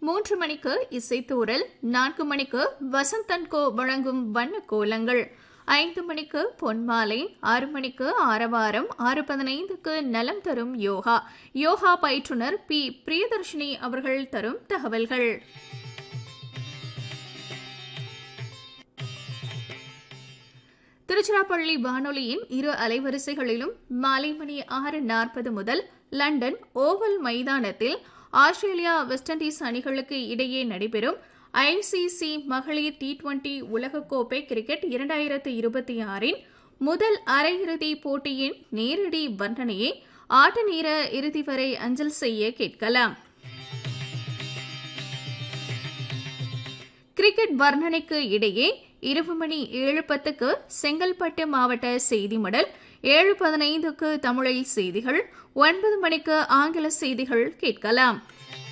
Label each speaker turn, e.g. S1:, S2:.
S1: மூன்று மணிக்கு இசைத்தூரல் நான்கு மணிக்கு வசந்தன்கோ வழங்கும் வண்ண கோலங்கள் ஐந்து மணிக்கு பொன்மாலை ஆறு மணிக்கு ஆரவாரம் ஆறு பதினைந்துக்கு நலம் தரும் யோகா யோகா பயிற்றுனர் பி பிரியதர்ஷினி அவர்கள் தரும் தகவல்கள் திருச்சிராப்பள்ளி வானொலியின் இரு அலைவரிசைகளிலும் மாலை மணி ஆறு நாற்பது முதல் லண்டன் ஓவல் மைதானத்தில் ஆஸ்திரேலியா வெஸ்ட் இண்டீஸ் அணிகளுக்கு இடையே நடைபெறும் ஐசிசி மகளிர் டி டுவெண்டி உலகக்கோப்பை கிரிக்கெட் இரண்டாயிரத்து இருபத்தி ஆறின் முதல் அரையிறுதி போட்டியின் நேரடி வர்ணனையை ஆட்ட நேர இறுதி வரை அஞ்சல் செய்ய கேட்கலாம் கிரிக்கெட் வர்ணனைக்கு இடையே இரவு மணி ஏழு பத்துக்கு செங்கல்பட்டு மாவட்ட செய்தி மடல் ஏழு பதினைந்துக்கு தமிழில் செய்திகள் ஒன்பது மணிக்கு ஆங்கில செய்திகள் கேட்கலாம்